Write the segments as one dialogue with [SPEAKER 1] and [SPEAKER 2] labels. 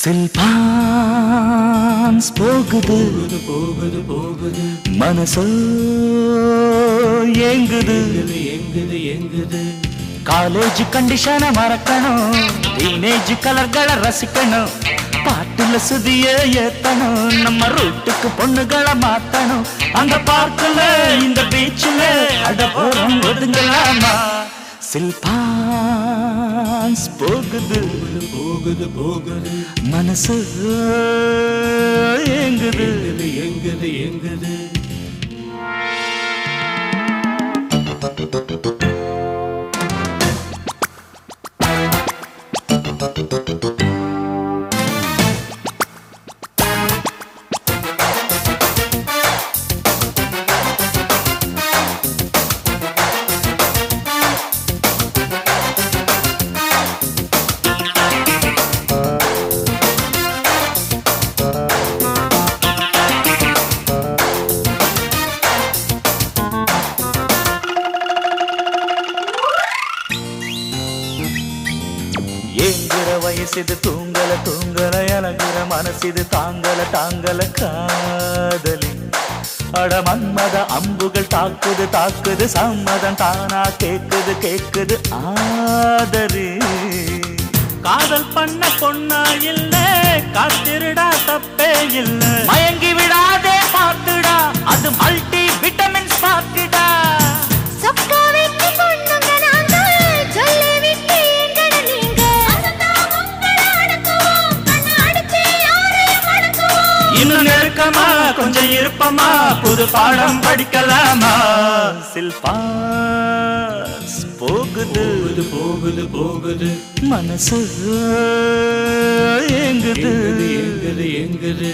[SPEAKER 1] சில்பான்ஸ் போகுது
[SPEAKER 2] போகுது போகுது
[SPEAKER 1] மனசோ ஏங்குது
[SPEAKER 2] எங்குது எங்குது
[SPEAKER 1] காலேஜ் கண்டிஷனை மறக்கணும் டீனேஜ் கலர்களை ரசிக்கணும் பாட்டுல சுதிய ஏத்தணும் நம்ம ரூட்டுக்கு பொண்ணுகளை மாத்தணும் அங்க பார்க்கல இந்த பீச்சில் அட போறோம் ஒதுங்கலாமா சில்பான்ஸ் போகுது
[SPEAKER 2] போகுது போகுது
[SPEAKER 1] மனசு ஏங்குது
[SPEAKER 2] எங்குது எங்குது எங்குது
[SPEAKER 1] ஏங்குற வயசுது தூங்கல தூங்கல எனக்குற மனசிது தாங்கல தாங்கல காதலி அட மன்மத அம்புகள் தாக்குது தாக்குது சம்மதம் தானா கேக்குது கேக்குது ஆதரி காதல் பண்ண பொண்ணா இல்ல காத்திருடா தப்பே இல்ல மயங்கி விடாதே பார்த்துடா அது மல்டி விட்டமின்ஸ் பார்த்துடா
[SPEAKER 3] சொக்கா வைத்து பொண்ணுங்க நாங்க சொல்லி விட்டு எங்கட நீங்க அதுதான் உங்கள அடக்குவோம் கண்ண அடிச்சு யாரையும் அடக்குவோம்
[SPEAKER 1] இன்னும் நெருக்கமா கொஞ்சம் இருப்பமா புது பாடம் படிக்கலாமா சில்பாஸ் போகுது
[SPEAKER 2] போகுது போகுது போகுது
[SPEAKER 1] மனசு ஏங்குது
[SPEAKER 2] எங்குது எங்குது எங்குது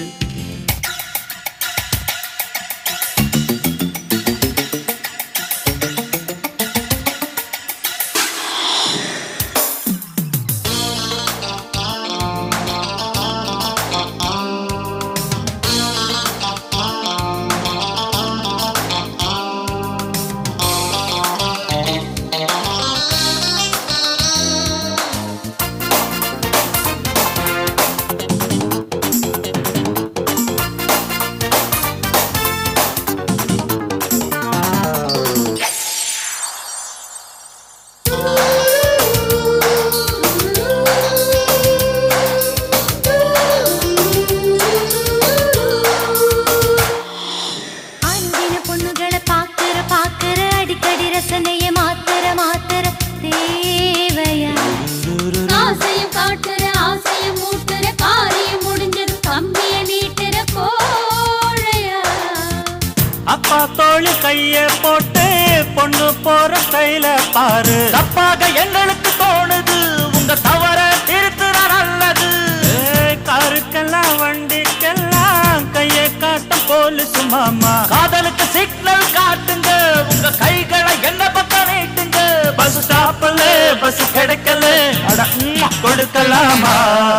[SPEAKER 3] அன்பின பொண்ணுகளை பாக்குற பாக்குற அடிக்கடி ரசனைய மாத்திர மாத்திர தேவையா ஆசையும் காட்டுற ஆசையும் மூட்டுற காரியம் முடிஞ்சது கம்பிய நீட்டுற கோழையா
[SPEAKER 1] அப்பா தோழி கைய போட்டு பொண்ணு போற ஸ்டைல பாரு தப்பாக எங்களுக்கு தோணுது உங்க தவற திருத்துற நல்லது ஏய், காருக்கெல்லாம் வண்டிக்கெல்லாம் கையை காட்டும் போலீஸ் மாமா காதலுக்கு சிக்னல் காட்டுங்க உங்க கைகளை என்ன பக்கம் நீட்டுங்க பஸ் ஸ்டாப்ல பஸ் கிடைக்கல அட உம்மா, கொடுக்கலாமா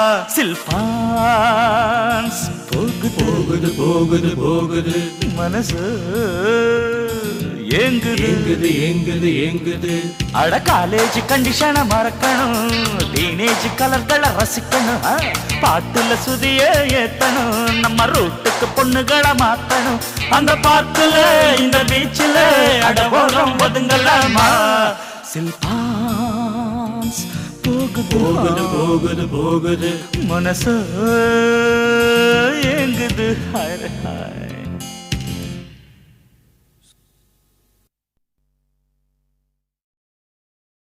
[SPEAKER 1] சில்பான்ஸ் போகுது
[SPEAKER 2] போகுது போகுது போகுது
[SPEAKER 1] மனசு ஏங்குது
[SPEAKER 2] எங்குது எங்குது எங்குது
[SPEAKER 1] அட காலேஜ் கண்டிஷனை மறக்கணும் டீனேஜ் கலர்களை ரசிக்கணும் ஆ, பாட்டுல சுதிய ஏத்தணும் நம்ம ரூட்டுக்கு பொண்ணுகளை மாத்தணும் அந்த பார்க்குல இந்த பீச்சில் அட போறோம் ஒதுங்கலாமா சில்பான்ஸ் போகுது
[SPEAKER 2] போகுது போகுது போகுது
[SPEAKER 1] மனசு ஏங்குது ஹாய் ஹாய்